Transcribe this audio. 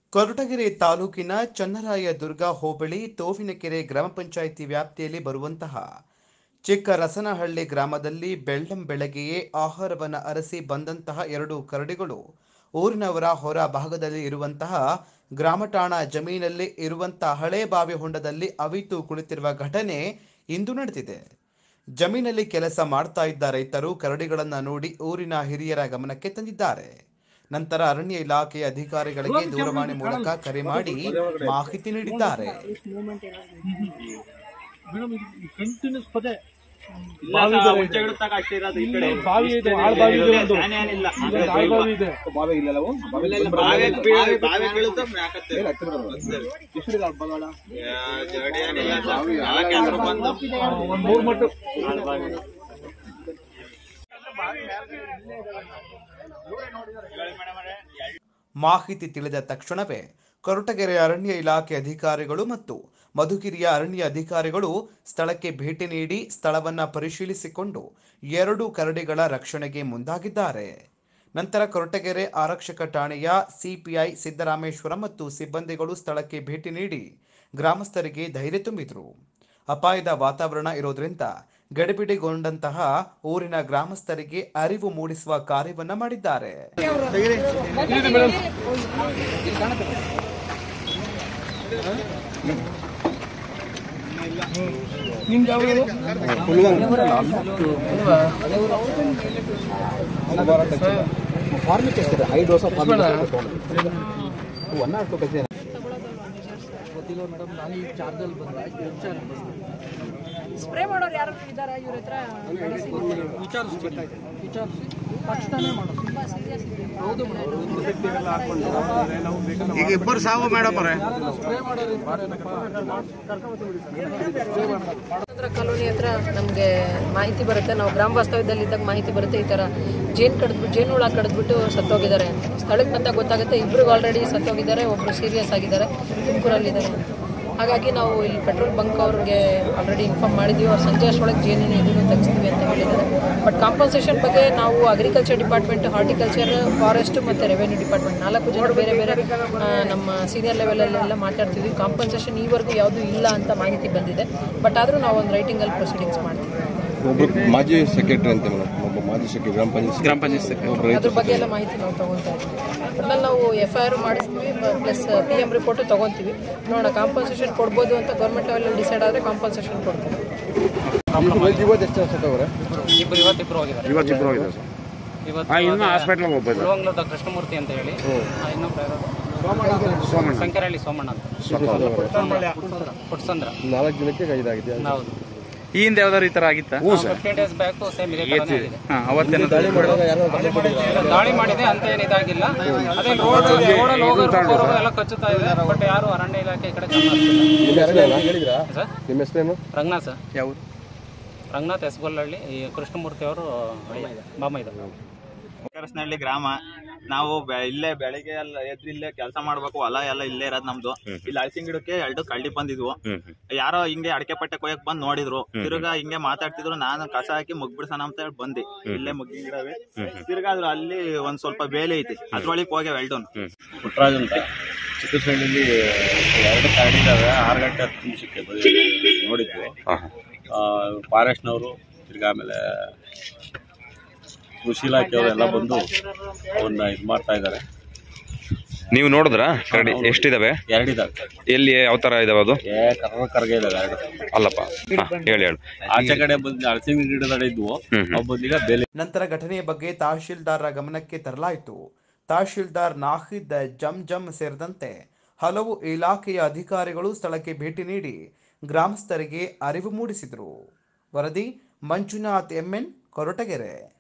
ಕೊರಟಗೆರೆ ತಾಲೂಕಿನ ಚನ್ನರಾಯದುರ್ಗ ಹೋಬಳಿ ತೋವಿನಕೆರೆ ಗ್ರಾಮ ಪಂಚಾಯಿತಿ ವ್ಯಾಪ್ತಿಯಲ್ಲಿ ಬರುವಂತಹ ಚಿಕ್ಕ ರಸನಹಳ್ಳಿ ಗ್ರಾಮದಲ್ಲಿ ಬೆಳ್ಳಂ ಬೆಳಗ್ಗೆಯೇ ಆಹಾರವನ್ನು ಅರಸಿ ಬಂದಂತಹ ಎರಡು ಕರಡಿಗಳು ಊರಿನವರ ಹೊರ ಭಾಗದಲ್ಲಿ ಇರುವಂತಹ ಗ್ರಾಮಠಾಣ ಜಮೀನಲ್ಲಿ ಇರುವಂತಹ ಹಳೆ ಬಾವಿ ಹೊಂಡದಲ್ಲಿ ಅವಿತು ಕುಳಿತಿರುವ ಘಟನೆ ಇಂದು ನಡೆದಿದೆ ಜಮೀನಲ್ಲಿ ಕೆಲಸ ಮಾಡ್ತಾ ಇದ್ದ ರೈತರು ಕರಡಿಗಳನ್ನು ನೋಡಿ ಊರಿನ ಹಿರಿಯರ ಗಮನಕ್ಕೆ ತಂದಿದ್ದಾರೆ ನಂತರ ಅರಣ್ಯ ಇಲಾಖೆಯ ಅಧಿಕಾರಿಗಳಿಗೆ ದೂರವಾಣಿ ಮೂಲಕ ಕರೆ ಮಾಡಿ ಮಾಹಿತಿ ನೀಡಿದ್ದಾರೆ ಮೇಡಮ್ ಇದು ಕಂಟಿನ್ಯೂಸ್ ಪದೇ ಬಾವಿ ಇದೆ ಆಳ್ ಬಾವಿ ಇದೆ ಒಂದು ಇಲ್ಲೊಂದು ಆಳ್ ಬಾವಿ ಇದೆ ಒಂದ್ ಮೂರ್ ಮಟ್ಟ ಮಾಹಿತಿ ತಿಳಿದ ತಕ್ಷಣವೇ ಕೊರಟಗೆರೆ ಅರಣ್ಯ ಇಲಾಖೆ ಅಧಿಕಾರಿಗಳು ಮತ್ತು ಮಧುಗಿರಿಯ ಅರಣ್ಯ ಅಧಿಕಾರಿಗಳು ಸ್ಥಳಕ್ಕೆ ಭೇಟಿ ನೀಡಿ ಸ್ಥಳವನ್ನು ಪರಿಶೀಲಿಸಿಕೊಂಡು ಎರಡು ಕರಡಿಗಳ ರಕ್ಷಣೆಗೆ ಮುಂದಾಗಿದ್ದಾರೆ ನಂತರ ಕೊರಟಗೆರೆ ಆರಕ್ಷಕ ಠಾಣೆಯ ಸಿಪಿಐ ಸಿದ್ದರಾಮೇಶ್ವರ ಮತ್ತು ಸಿಬ್ಬಂದಿಗಳು ಸ್ಥಳಕ್ಕೆ ಭೇಟಿ ನೀಡಿ ಗ್ರಾಮಸ್ಥರಿಗೆ ಧೈರ್ಯ ತುಂಬಿದರು ಅಪಾಯದ ವಾತಾವರಣ ಇರೋದ್ರಿಂದ ಗಡಿಬಿಡಿಗೊಂಡಂತಹ ಊರಿನ ಗ್ರಾಮಸ್ಥರಿಗೆ ಅರಿವು ಮೂಡಿಸುವ ಕಾರ್ಯವನ್ನ ಮಾಡಿದ್ದಾರೆ ನಿಮ್ದು ಯಾವ ಊರು? ಸ್ಪ್ರೇ ಮಾಡೋರು ಯಾರು ಇದಾರ ಇವ್ರ ಹತ್ರ ವಿಚಾರಿಸಿ ತಕ್ಷಣನೇ ಮಾಡೋದು ತುಂಬಾ ಸೀರಿಯಸ್ ಇದೆ ಹೌದು ಈಗ ಇಬ್ಬರು ಸಾವು ಮೇಡಮ್ ಕಾಲೋನಿ ಹತ್ರ ನಮಗೆ ಮಾಹಿತಿ ಬರುತ್ತೆ ನಾವು ಗ್ರಾಮ ವಾಸ್ತವ್ಯದಲ್ಲಿ ಇದ್ದಾಗ ಮಾಹಿತಿ ಬರುತ್ತೆ ಈ ಥರ ಜೇನು ಕಡಿದ್ಬಿಟ್ಟು ಜೇನು ಹುಳ ಕಡಿದ್ಬಿಟ್ಟು ಸತ್ತೋಗಿದ್ದಾರೆ ಅಂತ ಸ್ಥಳಕ್ಕೆ ಬಂದಾಗ ಗೊತ್ತಾಗುತ್ತೆ ಇಬ್ರಿಗೆ ಆಲ್ರೆಡಿ ಸತ್ತೋಗಿದ್ದಾರೆ ಒಬ್ಬರು ಸೀರಿಯಸ್ ಆಗಿದ್ದಾರೆ ತುಮಕೂರಲ್ಲಿದ್ದಾರೆ ಅಂತ ಹಾಗಾಗಿ ನಾವು ಇಲ್ಲಿ ಪೆಟ್ರೋಲ್ ಬಂಕ್ ಅವ್ರಿಗೆ ಆಲ್ರೆಡಿ ಇನ್ಫಾರ್ಮ್ ಮಾಡಿದ್ದೀವಿ ಅವ್ರು ಸಂಜೆ ಅಷ್ಟೊಳಗೆ ಜೇನಿನ ಇದನ್ನು ತೆಗಿಸ್ತೀವಿ ಅಂತ ಹೇಳಿದ್ದಾರೆ ಬಟ್ ಕಾಂಪನ್ಸೇಷನ್ ಬಗ್ಗೆ ನಾವು ಅಗ್ರಿಕಲ್ಚರ್ ಡಿಪಾರ್ಟ್ಮೆಂಟ್ ಹಾರ್ಟಿಕಲ್ಚರ್ ಫಾರೆಸ್ಟ್ ಮತ್ತು ರೆವೆನ್ಯೂ ಡಿಪಾರ್ಟ್ಮೆಂಟ್ ನಾಲ್ಕು ಜನ ಬೇರೆ ಬೇರೆ ಆ, ನಮ್ಮ ಸೀನಿಯರ್ ಲೆವೆಲಲ್ಲೆಲ್ಲ ಮಾತಾಡ್ತೀವಿ ಕಾಂಪನ್ಸೇಷನ್ ಈವರೆಗೂ ಯಾವುದೂ ಇಲ್ಲ ಅಂತ ಮಾಹಿತಿ ಬಂದಿದೆ ಬಟ್ ಆದರೂ ನಾವು ಒಂದು ರೈಟಿಂಗಲ್ಲಿ ಪ್ರೊಸೀಡಿಂಗ್ಸ್ ಮಾಡ್ತೀವಿ ಒಬ್ರು ಮಾಜಿ ಸೆಕ್ರೆಟರಿ ಅಂತ ಮೇಡಮ್ ಒಬ್ಬ ಮಾಜಿ ಸೆಕ್ರೆಟರಿ ಗ್ರಾಮ ಪಂಚಾಯತ್ ಗ್ರಾಮ ಪಂಚಾಯತ್ ಒಬ್ರು ಅದ್ರ ಬಗ್ಗೆ ಎಲ್ಲ ಮಾಹಿತಿ ನಾವು ತಗೊತಾ ಇದ್ದೀವಿ ಒಟ್ನಲ್ಲಿ ನಾವು ಎಫ್ ಐ ಆರ್ ಮಾಡಿಸ್ತೀವಿ ಪ್ಲಸ್ ಪಿ ಎಮ್ ರಿಪೋರ್ಟು ತೊಗೊತೀವಿ ನೋಡೋಣ ಕಾಂಪನ್ಸೇಷನ್ ಕೊಡ್ಬೋದು ಅಂತ ಗೌರ್ಮೆಂಟ್ ಲೆವೆಲಲ್ಲಿ ಡಿಸೈಡ್ ಆದರೆ ಕಾಂಪನ್ಸೇಷನ್ ಕೊಡ್ತೀವಿ ಇವತ್ತು ಎಷ್ಟು ಸತ್ತವ್ರೆ ಇಬ್ಬರು ಇವತ್ತಿಬ್ರು ಹೋಗಿದ್ದಾರೆ ಇವತ್ತು ಇಬ್ಬರು ಹೋಗಿದೆ ಸರ್ ಇವತ್ತು ಇನ್ನು ಹಾಸ್ಪಿಟ್ಲಿಗೆ ಹೋಗ್ಬೋದು ಉಳುವಂಗ್ಲದ ಕೃಷ್ಣಮೂರ್ತಿ ಅಂತ ಹೇಳಿ ಆ, ಇನ್ನೊಬ್ರು ಯಾರು ಶಂಕರಹಳ್ಳಿ ಸೋಮಣ್ಣ ಅಂತ ಪುಟ್ಸಂದ್ರ ನಾಲ್ಕು ದಿನಕ್ಕೆ ಇದಾಗಿದೆ ಹೌದು ಈ ಹಿಂದೆ ಯಾವ್ದಾದ್ರು ಈ ತರ ಆಗಿತ್ತಾ ಫಿಫ್ಟೀನ್ ಡೇಸ್ ಬ್ಯಾಕ್ ಸೇಮ್ ಇದೇ ಥರನೇ ಆಗಿದೆ ಹಾ ಅವತ್ತೇನು ದಾಳಿ ಮಾಡಿದೆ ಅಂತ ಏನು ಇದಾಗಿಲ್ಲ ಅದೇ ರೋಡ್ ರೋಡಲ್ಲಿ ಹೋಗೋರು ಎಲ್ಲ ಕಚ್ಚುತ್ತಾ ಇದೆ ಬಟ್ ಯಾರು ಅರಣ್ಯ ಇಲಾಖೆ ಈ ಕಡೆ ಗಮನ ಹರಿಸಿಲ್ಲ. ಸರ್ ನಿಮ್ಮ ಹೆಸರೇನು ರಂಗನಾಥ್ ಸರ್ ಯಾವ ರಂಗನಾಥ್ ಎಸ್ಗೊಲ್ಲಹಳ್ಳಿ ಈ ಕೃಷ್ಣಮೂರ್ತಿ ಅವರು ಬಾಮ ಇದೆ ಕರಸನಹಳ್ಳಿ ಗ್ರಾಮ ನಾವು ಬೆ- ಇಲ್ಲೇ ಬೆಳಿಗ್ಗೆ ಎಲ್ಲ ಎದ್ದು ಇಲ್ಲೇ ಕೆಲಸ ಮಾಡ್ಬೇಕು ಹೊಲ ಎಲ್ಲ ಇಲ್ಲೇ ಇರೋದು ನಮ್ದು ಇಲ್ಲಿ ಹಲಸಿನ ಗಿಡಕ್ಕೆ ಎರಡು ಕಳ್ಳಿ ಬಂದಿದ್ವು ಯಾರೋ ಹಿಂಗೆ ಅಡಕೆ ಪಟ್ಟೆ ಕೊಯ್ಯಕ್ ಬಂದ್ ನೋಡಿದ್ರು ತಿರ್ಗಾ ಹಿಂಗೆ ಮಾತಾಡ್ತಿದ್ರು ನಾನು ಕಸ ಹಾಕಿ ಮುಗ್ಬಿಡ್ಸೋಣ ಅಂತ ಹೇಳಿ ಬಂದಿ ಇಲ್ಲೇ ಮುಗ್ಗಿನ ಗಿಡವೇ ತಿರ್ಗಾ ಅದ್ರ ಅಲ್ಲಿ ಒಂದ್ ಸ್ವಲ್ಪ ಬೇಲೆ ಐತಿ ಅದ್ರೊಳಗೆ ಹೋಗ್ಯಾವ ಎಲ್ಡು ಪುಟ್ಟರಾಜ್ ಅಂತ ಚಿಕ್ಕಸಳ್ಳಿಲಿ ಎರಡು ಗಾಡಿ ಇದಾವೆ ಆರು ಗಂಟೆ ಹತ್ತು ನಿಮಿಷಕ್ಕೆ ಬಂದು ನೋಡಿದ್ವಿ ಫಾರೆಸ್ಟ್ನವರು ತಿರ್ಗಾ ಆಮೇಲೆ ಕೃಷಿ ಇಲಾಖೆಯವರು ಎಲ್ಲ ಬಂದು ಅವನ್ನ ಇದು ಮಾಡ್ತಾ ಇದ್ದಾರೆ ನೀವು ನೋಡಿದ್ರಾ ಕರಡಿ ಎಷ್ಟಿದಾವೆ ಎರಡಿದಾವೆ ಎಲ್ಲಿ ಯಾವ ತರ ಇದಾವೆ ಅದು ಏ ಕರ್ರ ಕರ್ಗೆ ಇದಾವೆ ಎರಡು ಅಲ್ಲಪ್ಪ ಹಾ, ಹೇಳಿ ಹೇಳು ಆಚೆ ಕಡೆ ಬಂದು ಹಲಸಿನ ಗಿಡದಡೆ ಇದ್ವು ಅವು ಬಂದೀಗ ಬೇಲೆ ನಂತರ ಘಟನೆಯ ಬಗ್ಗೆ ತಹಶೀಲ್ದಾರರ ಗಮನಕ್ಕೆ ತರಲಾಯಿತು ತಹಶೀಲ್ದಾರ್ ನಾಹಿದ್ ಜಮ್ ಜಮ್ ಸೇರಿದಂತೆ ಹಲವು ಇಲಾಖೆಯ ಅಧಿಕಾರಿಗಳು ಸ್ಥಳಕ್ಕೆ ಭೇಟಿ ನೀಡಿ ಗ್ರಾಮಸ್ಥರಿಗೆ ಅರಿವು ಮೂಡಿಸಿದರು ವರದಿ ಮಂಜುನಾಥ್ ಎಂಎನ್ ಕೊರಟಗೆರೆ